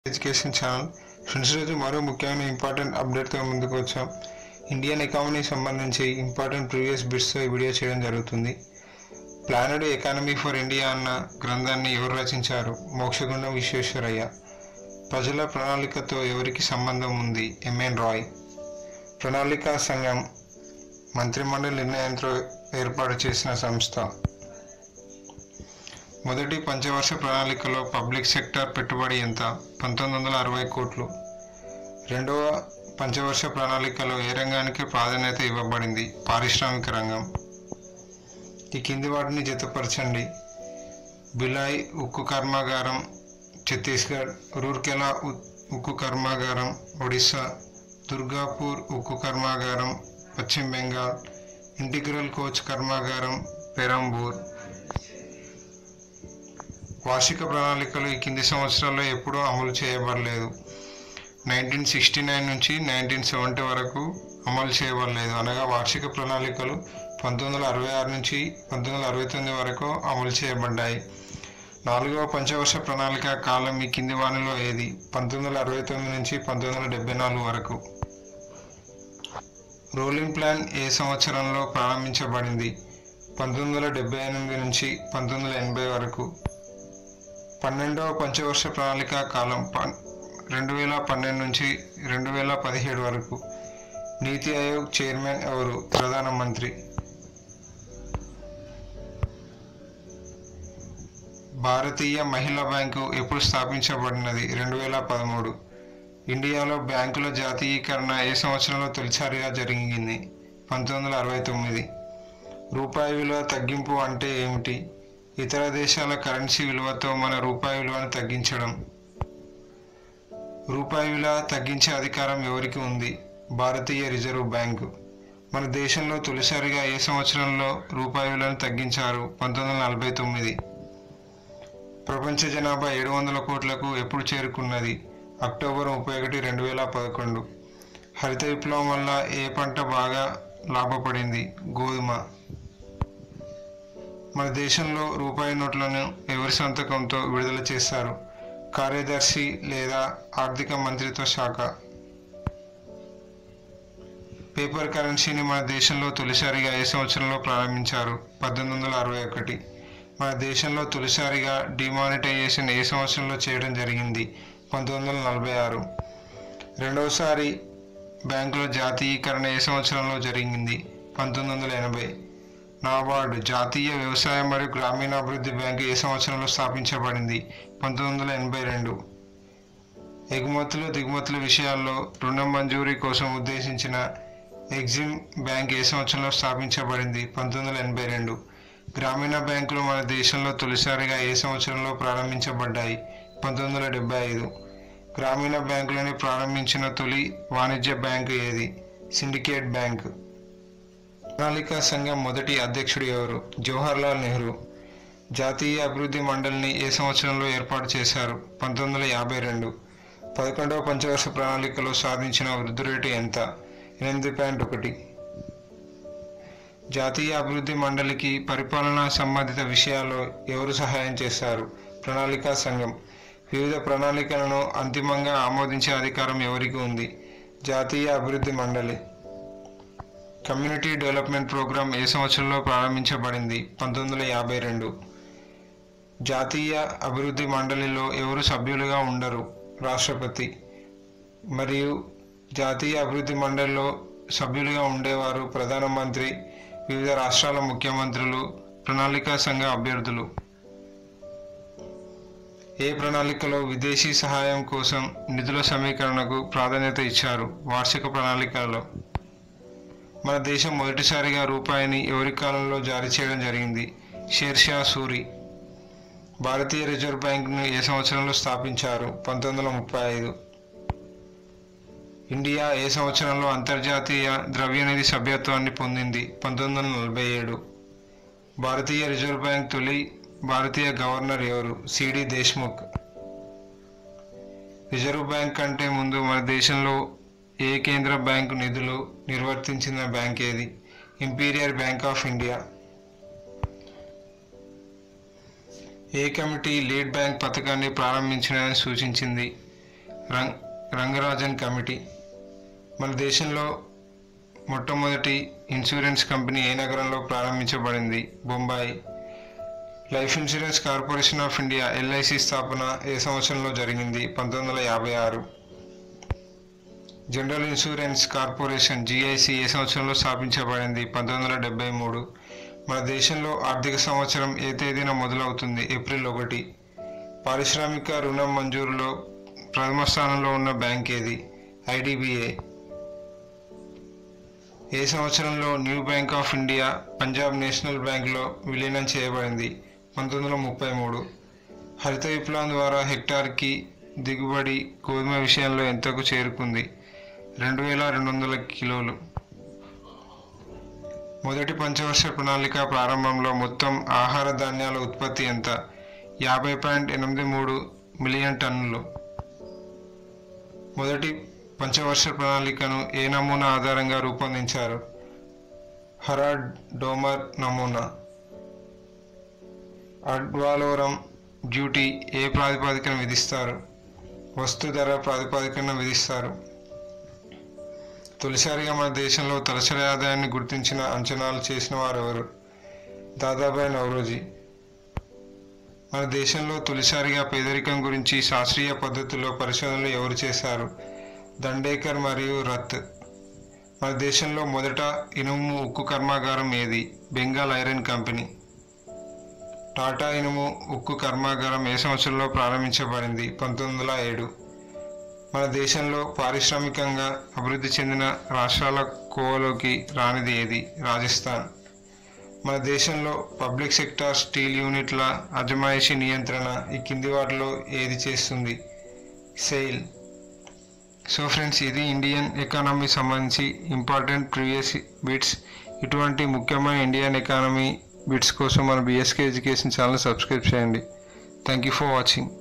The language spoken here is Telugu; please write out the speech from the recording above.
ఎడ్యుకేషన్ ఛానల్ ఫ్రెండ్స్ రోజు మరో ముఖ్యమైన ఇంపార్టెంట్ అప్డేట్తో ముందుకు వచ్చాం ఇండియన్ ఎకానమీ సంబంధించి ఇంపార్టెంట్ ప్రీవియస్ బిట్స్తో ఈ వీడియో చేయడం జరుగుతుంది ప్లానెడ్ ఎకానమీ ఫర్ ఇండియా అన్న గ్రంథాన్ని ఎవరు రచించారు మోక్షగుండం విశ్వేశ్వరయ్య ప్రజల ప్రణాళికతో ఎవరికి సంబంధం ఉంది ఎంఎన్ రాయ్ ప్రణాళికా సంఘం మంత్రిమండలి నిర్ణయంతో ఏర్పాటు చేసిన సంస్థ మొదటి పంచవర్ష ప్రణాళికలో పబ్లిక్ సెక్టార్ పెట్టుబడి ఎంత పంతొమ్మిది వందల అరవై కోట్లు రెండవ పంచవర్ష ప్రణాళికలో ఏ రంగానికి ప్రాధాన్యత ఇవ్వబడింది పారిశ్రామిక రంగం ఈ కింది వాటిని జతపరచండి బిలాయ్ ఉక్కు కర్మాగారం ఛత్తీస్గఢ్ రూర్కెలా ఉ- ఉక్కు కర్మాగారం ఒడిశా దుర్గాపూర్ ఉక్కు కర్మాగారం పశ్చిమ బెంగాల్ ఇంటిగ్రల్ కోచ్ కర్మాగారం పెరంబూర్ వార్షిక ప్రణాళికలు ఈ కింది సంవత్సరాల్లో ఎప్పుడూ అమలు చేయబడలేదు నైన్టీన్ సిక్స్టీ నైన్ నుంచి నైన్టీన్ సెవెంటీ వరకు అమలు చేయబడలేదు అనగా వార్షిక ప్రణాళికలు పంతొమ్మిది వందల అరవై ఆరు నుంచి పంతొమ్మిది వందల అరవై తొమ్మిది వరకు అమలు చేయబడ్డాయి నాలుగవ పంచవర్ష ప్రణాళిక కాలం ఈ కింది వానిలో ఏది పంతొమ్మిది వందల అరవై తొమ్మిది నుంచి పంతొమ్మిది వందల డెబ్బై నాలుగు వరకు రోలింగ్ ప్లాన్ ఏ సంవత్సరంలో ప్రారంభించబడింది పంతొమ్మిది వందల డెబ్బై ఎనిమిది నుంచి పంతొమ్మిది వందల ఎనభై వరకు పన్నెండవ పంచవర్ష ప్రణాళిక కాలం పన్ రెండు వేల పన్నెండు నుంచి రెండు వేల పదిహేడు వరకు నీతి ఆయోగ్ చైర్మన్ ఎవరు ప్రధానమంత్రి భారతీయ మహిళా బ్యాంకు ఎప్పుడు స్థాపించబడినది రెండు వేల పదమూడు ఇండియాలో బ్యాంకుల జాతీయీకరణ ఏ సంవత్సరంలో తొలిసారిగా జరిగింది పంతొమ్మిది వందల అరవై తొమ్మిది రూపాయి విలువ తగ్గింపు అంటే ఏమిటి ఇతర దేశాల కరెన్సీ విలువతో మన రూపాయి విలువను తగ్గించడం రూపాయి విలువ తగ్గించే అధికారం ఎవరికి ఉంది భారతీయ రిజర్వ్ బ్యాంకు మన దేశంలో తొలిసారిగా ఏ సంవత్సరంలో రూపాయి విలువను తగ్గించారు పంతొమ్మిది వందల నలభై తొమ్మిది ప్రపంచ జనాభా ఏడు వందల కోట్లకు ఎప్పుడు చేరుకున్నది అక్టోబర్ ముప్పై ఒకటి రెండు వేల పదకొండు హరిత విప్లవం వల్ల ఏ పంట బాగా లాభపడింది గోధుమ మన దేశంలో రూపాయి నోట్లను ఎవరి సంతకంతో విడుదల చేస్తారు కార్యదర్శి లేదా ఆర్థిక మంత్రిత్వ శాఖ పేపర్ కరెన్సీని మన దేశంలో తొలిసారిగా ఏ సంవత్సరంలో ప్రారంభించారు పద్దెనిమిది వందల అరవై ఒకటి మన దేశంలో తొలిసారిగా డిమానిటైజేషన్ ఏ సంవత్సరంలో చేయడం జరిగింది పంతొమ్మిది వందల నలభై ఆరు రెండవసారి బ్యాంకుల జాతీయీకరణ ఏ సంవత్సరంలో జరిగింది పంతొమ్మిది వందల ఎనభై నాబార్డు జాతీయ వ్యవసాయ మరియు గ్రామీణాభివృద్ధి బ్యాంకు ఏ సంవత్సరంలో స్థాపించబడింది పంతొమ్మిది వందల ఎనభై రెండు ఎగుమతులు దిగుమతుల విషయాల్లో రుణ మంజూరీ కోసం ఉద్దేశించిన ఎగ్జిమ్ బ్యాంక్ ఏ సంవత్సరంలో స్థాపించబడింది పంతొమ్మిది వందల ఎనభై రెండు గ్రామీణ బ్యాంకులు మన దేశంలో తొలిసారిగా ఏ సంవత్సరంలో ప్రారంభించబడ్డాయి పంతొమ్మిది వందల డెబ్బై ఐదు గ్రామీణ బ్యాంకులని ప్రారంభించిన తొలి వాణిజ్య బ్యాంకు ఏది సిండికేట్ బ్యాంక్ ప్రణాళికా సంఘం మొదటి అధ్యక్షుడు ఎవరు జవహర్లాల్ నెహ్రూ జాతీయ అభివృద్ధి మండలిని ఏ సంవత్సరంలో ఏర్పాటు చేశారు పంతొమ్మిది వందల యాభై రెండు పదకొండవ పంచవర్ష ప్రణాళికలో సాధించిన వృద్ధి రేటు ఎంత ఎనిమిది పాయింట్ ఒకటి జాతీయ అభివృద్ధి మండలికి పరిపాలనా సంబంధిత విషయాల్లో ఎవరు సహాయం చేస్తారు ప్రణాళికా సంఘం వివిధ ప్రణాళికలను అంతిమంగా ఆమోదించే అధికారం ఎవరికి ఉంది జాతీయ అభివృద్ధి మండలి కమ్యూనిటీ డెవలప్మెంట్ ప్రోగ్రాం ఏ సంవత్సరంలో ప్రారంభించబడింది పంతొమ్మిది వందల యాభై రెండు జాతీయ అభివృద్ధి మండలిలో ఎవరు సభ్యులుగా ఉండరు రాష్ట్రపతి మరియు జాతీయ అభివృద్ధి మండలిలో సభ్యులుగా ఉండేవారు ప్రధానమంత్రి వివిధ రాష్ట్రాల ముఖ్యమంత్రులు ప్రణాళికా సంఘ అభ్యర్థులు ఏ ప్రణాళికలో విదేశీ సహాయం కోసం నిధుల సమీకరణకు ప్రాధాన్యత ఇచ్చారు వార్షిక ప్రణాళికలో మన దేశం మొదటిసారిగా రూపాయిని ఎవరి కాలంలో జారీ చేయడం జరిగింది షేర్షా సూరి భారతీయ రిజర్వ్ బ్యాంక్ను ఏ సంవత్సరంలో స్థాపించారు పంతొమ్మిది వందల ముప్పై ఐదు ఇండియా ఏ సంవత్సరంలో అంతర్జాతీయ ద్రవ్యనిధి సభ్యత్వాన్ని పొందింది పంతొమ్మిది వందల నలభై ఏడు భారతీయ రిజర్వ్ బ్యాంక్ తొలి భారతీయ గవర్నర్ ఎవరు సిడి దేశ్ముఖ్ రిజర్వ్ బ్యాంక్ కంటే ముందు మన దేశంలో ఏ కేంద్ర బ్యాంకు నిధులు నిర్వర్తించిన బ్యాంక్ ఏది ఇంపీరియర్ బ్యాంక్ ఆఫ్ ఇండియా ఏ కమిటీ లీడ్ బ్యాంక్ పథకాన్ని ప్రారంభించడానికి సూచించింది రంగ్ రంగరాజన్ కమిటీ మన దేశంలో మొట్టమొదటి ఇన్సూరెన్స్ కంపెనీ ఏ నగరంలో ప్రారంభించబడింది Bombay life insurance corporation of India LIC స్థాపన ఏ సంవత్సరంలో జరిగింది పంతొమ్మిది వందల యాభై ఆరు జనరల్ ఇన్సూరెన్స్ కార్పొరేషన్ జిఐసి ఏ సంవత్సరంలో స్థాపించబడింది పంతొమ్మిది వందల డెబ్బై మూడు మన దేశంలో ఆర్థిక సంవత్సరం ఏ తేదీన మొదలవుతుంది ఏప్రిల్ ఒకటి పారిశ్రామిక రుణం మంజూరులో ప్రథమ స్థానంలో ఉన్న బ్యాంక్ ఏది ఐడిబిఐ ఏ సంవత్సరంలో new bank of India Punjab national బ్యాంక్లో విలీనం చేయబడింది పంతొమ్మిది వందల ముప్పై మూడు హరిత విప్లవం ద్వారా హెక్టార్కి దిగుబడి గోధుమ విషయంలో ఎంతకు చేరుకుంది రెండు వేల రెండు వందల కిలోలు మొదటి పంచవర్ష ప్రణాళిక ప్రారంభంలో మొత్తం ఆహార ధాన్యాల ఉత్పత్తి ఎంత యాభై పాయింట్ ఎనిమిది మూడు మిలియన్ టన్నులు మొదటి పంచవర్ష ప్రణాళికను ఏ నమూనా ఆధారంగా రూపొందించారు హరాడ్ డోమర్ నమూనా అడ్వాలోరం డ్యూటీ ఏ ప్రాతిపదికన విధిస్తారు వస్తు ధర ప్రాతిపదికన విధిస్తారు తొలిసారిగా మన దేశంలో తలసరి ఆదాయాన్ని గుర్తించిన అంచనాలు చేసిన వారు ఎవరు దాదాబాయ్ నవరోజీ మన దేశంలో తొలిసారిగా పేదరికం గురించి శాస్త్రీయ పద్ధతుల్లో పరిశోధనలు ఎవరు చేశారు దండేకర్ మరియు రత్ మన దేశంలో మొదట ఇనుము ఉక్కు కర్మాగారం ఏది బెంగాల్ ఐరన్ కంపెనీ టాటా ఇనుము ఉక్కు కర్మాగారం ఏ సంవత్సరంలో ప్రారంభించబడింది పంతొమ్మిది వందల ఏడు మన దేశంలో పారిశ్రామికంగా అభివృద్ధి చెందిన రాష్ట్రాల కోవలోకి రానిది ఏది రాజస్థాన్ మన దేశంలో పబ్లిక్ సెక్టార్ స్టీల్ యూనిట్ల అజమాయిషీ నియంత్రణ ఈ కింది వాటిలో ఏది చేస్తుంది సెయిల్ సో ఫ్రెండ్స్ ఇది ఇండియన్ ఎకానమీ సంబంధించి ఇంపార్టెంట్ ప్రీవియస్ బిట్స్ ఇటువంటి ముఖ్యమైన ఇండియన్ ఎకానమీ బిట్స్ కోసం మన బిఎస్కే ఎడ్యుకేషన్ ఛానల్ సబ్స్క్రైబ్ చేయండి థ్యాంక్ యూ ఫర్ వాచింగ్